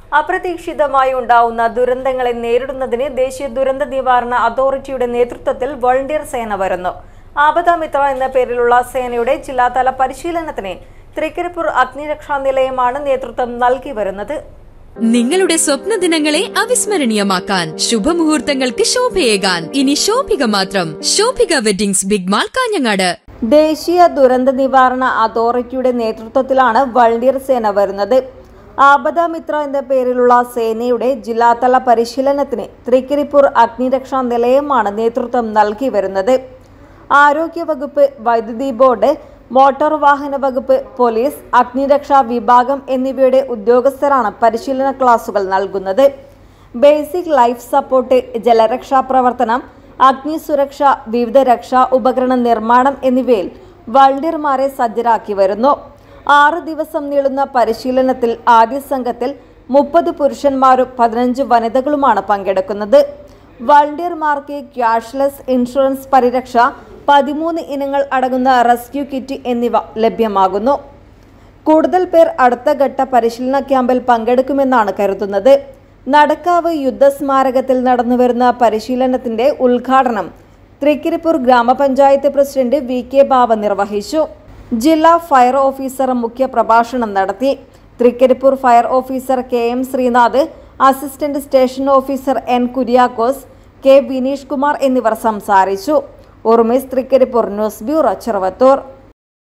അപ്രതീക്ഷിതമായി ഉണ്ടാവുന്ന ദുരന്തങ്ങളെ നേരിടുന്നതിന് ദേശീയ ദുരന്ത നിവാരണ അതോറിറ്റിയുടെ നേതൃത്വത്തിൽ വോളണ്ടിയർ സേന വരുന്നു ആപദാമിത്ര എന്ന പേരിലുള്ള സേനയുടെ ജില്ലാതല പരിശീലനത്തിന് തൃക്കരിപ്പൂർ അഗ്നിരക്ഷാ നിലയമാണ് നേതൃത്വം നൽകി വരുന്നത് നിങ്ങളുടെ സ്വപ്ന ദിനങ്ങളെ അവിസ്മരണീയമാക്കാൻ ശുഭമുഹൂർത്തങ്ങൾക്ക് ശോഭയേകാൻ ഇനി ശോഭിക മാത്രം Shobhika weddings big mall Kanhangad ദേശീയ ദുരന്ത നിവാരണ അതോറിറ്റിയുടെ നേതൃത്വത്തിലാണ് വൾണ്ടിയർ സേന വരുന്നത് ആപദാമിത്ര എന്ന പേരിലുള്ള സേനയുടെ ജില്ലാതല പരിശീലനത്തിന് തൃക്കരിപ്പൂർ അഗ്നിരക്ഷാ നിലയമാണ് നേതൃത്വം നൽകി വരുന്നത് ആരോഗ്യവകുപ്പ് വൈദ്യുതി ബോർഡ് മോട്ടോർ വാഹന വകുപ്പ് പോലീസ് അഗ്നിരക്ഷാ വിഭാഗം എന്നിവയുടെ ഉദ്യോഗസ്ഥരാണ് പരിശീലന ക്ലാസുകൾ നൽകുന്നത് ബേസിക് ലൈഫ് സപ്പോർട്ട് ജലരക്ഷാ പ്രവർത്തനം അഗ്നി സുരക്ഷ വിവിധ രക്ഷാ ഉപകരണ നിർമ്മാണം എന്നിവയിൽ വൾണ്ടിയർമാരെ സജ്ജരാക്കി വരുന്നു ആറ് ദിവസം നീളുന്ന പരിശീലനത്തിൽ ആദ്യ സംഘത്തിൽ മുപ്പത് പുരുഷന്മാരും പതിനഞ്ച് വനിതകളുമാണ് പങ്കെടുക്കുന്നത് വൾണ്ടിയർമാർക്ക് ക്യാഷ്ലെസ് ഇൻഷുറൻസ് പരിരക്ഷ പതിമൂന്ന് ഇനങ്ങൾ അടങ്ങുന്ന റെസ്ക്യൂ കിറ്റ് എന്നിവ ലഭ്യമാകുന്നു കൂടുതൽ പേർ അടുത്ത ഘട്ട പരിശീലന ക്യാമ്പിൽ പങ്കെടുക്കുമെന്നാണ് കരുതുന്നത് നടക്കാവ് യുദ്ധസ്മാരകത്തിൽ നടന്നുവരുന്ന പരിശീലനത്തിന്റെ ഉദ്ഘാടനം തൃക്കരിപ്പൂർ ഗ്രാമപഞ്ചായത്ത് പ്രസിഡന്റ് വി കെ ബാബ നിർവഹിച്ചു ജില്ലാ ഫയർ ഓഫീസർ മുഖ്യ പ്രഭാഷണം നടത്തി Trikaripur fire officer K M Sreenath assistant station officer N Kuriakose K Vineesh Kumar എന്നിവർ സംസാരിച്ചു ഉർമിസ് തൃക്കരിപ്പൂർ ന്യൂസ് ബ്യൂറോ ചെറുവത്തൂർ